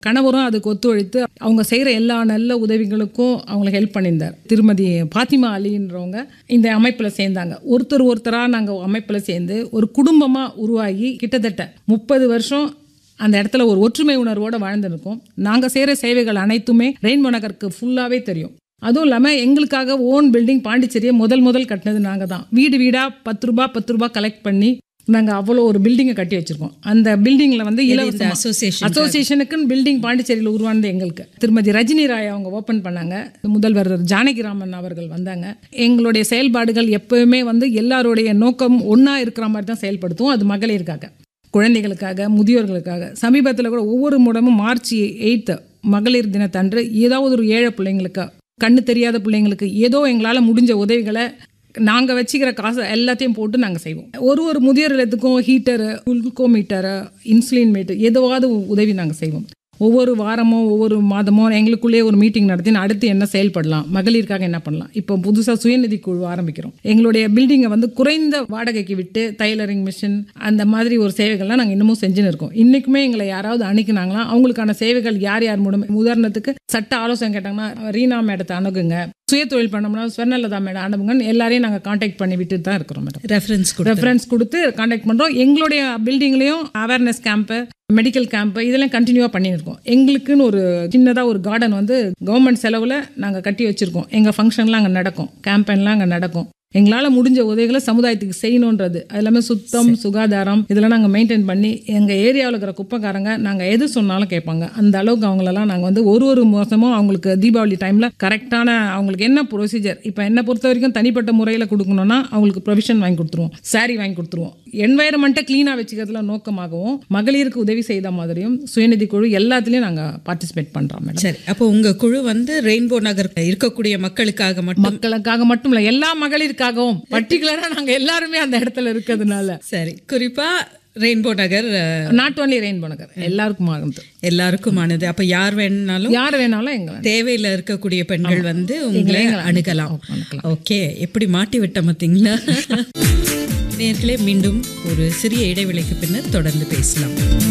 கணவரும் அதுக்கு ஒத்துழைத்து அவங்க செய்கிற எல்லா நல்ல உதவிகளுக்கும் அவங்களுக்கு ஹெல்ப் பண்ணியிருந்தார் திருமதி பாத்திமா அலின்றவங்க இந்த அமைப்பில் சேர்ந்தாங்க ஒருத்தர் ஒருத்தராக நாங்கள் அமைப்பில் சேர்ந்து ஒரு குடும்பமாக உருவாகி கிட்டத்தட்ட முப்பது வருஷம் அந்த இடத்துல ஒரு ஒற்றுமை உணர்வோடு வாழ்ந்துருக்கோம் நாங்கள் செய்கிற சேவைகள் அனைத்துமே ரெயின்போ நகருக்கு ஃபுல்லாகவே தெரியும் அதுவும் இல்லாமல் எங்களுக்காக ஓன் பில்டிங் பாண்டிச்சேரியை முதல் முதல் கட்டினது நாங்கள் தான் வீடு வீடாக பத்து ரூபா பத்து ரூபா கலெக்ட் பண்ணி நாங்கள் அவ்வளோ ஒரு பில்டிங்கை கட்டி வச்சுருக்கோம் அந்த பில்டிங்கில் வந்து இலவச association அசோசியேஷனுக்குன்னு பில்டிங் பாண்டிச்சேரியில் உருவானது எங்களுக்கு திருமதி ரஜினி ராய் அவங்க ஓப்பன் பண்ணாங்க முதல்வர் ஜானகிராமன் அவர்கள் வந்தாங்க எங்களுடைய செயல்பாடுகள் எப்பவுமே வந்து எல்லாருடைய நோக்கம் ஒன்றா இருக்கிற மாதிரி தான் செயல்படுத்தும் அது மகளிருக்காக குழந்தைகளுக்காக முதியோர்களுக்காக சமீபத்தில் கூட ஒவ்வொரு முடமும் மார்ச் எயித்து மகளிர் தினத்தன்று ஏதாவது ஒரு ஏழை பிள்ளைங்களுக்கு கண்ணு தெரியாத பிள்ளைங்களுக்கு ஏதோ எங்களால் முடிஞ்ச உதவிகளை நாங்கள் வச்சுக்கிற காசு எல்லாத்தையும் போட்டு நாங்கள் செய்வோம் ஒரு ஒரு முதியோர் இல்லத்துக்கும் ஹீட்டரு குளுக்கோமீட்டரு இன்சுலின் மீட்டர் ஏதாவது உதவி நாங்கள் செய்வோம் ஒவ்வொரு வாரமோ ஒவ்வொரு மாதமோ எங்களுக்குள்ளேயே ஒரு மீட்டிங் நடத்தி அடுத்து என்ன செயல்படலாம் மகளிருக்காக என்ன பண்ணலாம் இப்போ புதுசாக சுயநிதி குழு ஆரம்பிக்கிறோம் எங்களுடைய பில்டிங்கை வந்து குறைந்த வாடகைக்கு விட்டு டைலரிங் மிஷின் அந்த மாதிரி ஒரு சேவைகள்லாம் நாங்கள் இன்னமும் செஞ்சுன்னு இருக்கோம் இன்றைக்குமே எங்களை யாராவது அணுக்கினாங்களா அவங்களுக்கான சேவைகள் யார் யார் மூலம் உதாரணத்துக்கு சட்ட ஆலோசனை கேட்டாங்கன்னா ரீனா மேடத்தை அணுகுங்க சுய தொழில் பண்ணோம்னா ஸ்வர்ணலதா மேடம் அனுப்புங்கன்னு எல்லாரையும் நாங்கள் காண்டாக்ட் பண்ணி விட்டு தான் இருக்கிறோம் மேடம் ரெஃபரன்ஸ் கொடு ரெஃபரன்ஸ் கொடுத்து காண்டாக்ட் பண்ணுறோம் எங்களுடைய பில்டிங்லேயும் அவேர்னஸ் கேம்ப்பு மெடிக்கல் கேம்ப்பு இதெல்லாம் கண்டினியூவாக பண்ணியிருக்கோம் எங்களுக்குன்னு ஒரு சின்னதாக ஒரு கார்டன் வந்து கவர்மெண்ட் செலவில் நாங்கள் கட்டி வச்சுருக்கோம் எங்கள் ஃபங்க்ஷன்லாம் அங்கே நடக்கும் கேம்பெயின்லாம் அங்கே நடக்கும் எங்களால் முடிஞ்ச உதவிகளை சமுதாயத்துக்கு செய்யணுன்றது அது எல்லாமே சுத்தம் சுகாதாரம் இதெல்லாம் நாங்கள் மெயின்டைன் பண்ணி எங்கள் ஏரியாவில் இருக்கிற குப்பைக்காரங்க நாங்கள் எது சொன்னாலும் கேட்பாங்க அந்த அளவுக்கு அவங்களெல்லாம் நாங்கள் வந்து ஒரு ஒரு மாதமும் அவங்களுக்கு தீபாவளி டைமில் கரெக்டான அவங்களுக்கு என்ன ப்ரொசீஜர் இப்போ என்னை பொறுத்த வரைக்கும் தனிப்பட்ட முறையில் கொடுக்கணும்னா அவங்களுக்கு ப்ரொவிஷன் வாங்கி கொடுத்துருவோம் saree வாங்கி கொடுத்துருவோம் என்வாயரமெண்ட்டை க்ளீனாக வச்சுக்கிறதுல நோக்கமாகவும் மகளிருக்கு உதவி செய்த மாதிரியும் சுயநிதி குழு எல்லாத்துலேயும் நாங்கள் பார்ட்டிசிபேட் பண்ணுறோம் மேடம் சரி அப்போ உங்க குழு வந்து ரெயின்போ நகர் இருக்கக்கூடிய மக்களுக்காக மட்டும் மக்களுக்காக மட்டும் இல்லை எல்லா மகளிருக்காகவும் பர்டிகுலராக நாங்கள் எல்லாருமே அந்த இடத்துல இருக்கிறதுனால சரி குறிப்பா Rainbow Nagar ah, not only Rainbow Nagar எல்லாருக்கும் ஆகுது எல்லாருக்குமானது அப்ப யார் வேணும்னாலும் யார் வேணாலும் எங்க தேவையில இருக்கக்கூடிய பெண்கள் வந்து உங்களை அணுகலாம் ஓகே எப்படி மாட்டி விட்ட பார்த்தீங்களா நேர்களே மீண்டும் ஒரு சிறிய இடைவெளிக்கு பின்னர் தொடர்ந்து பேசலாம்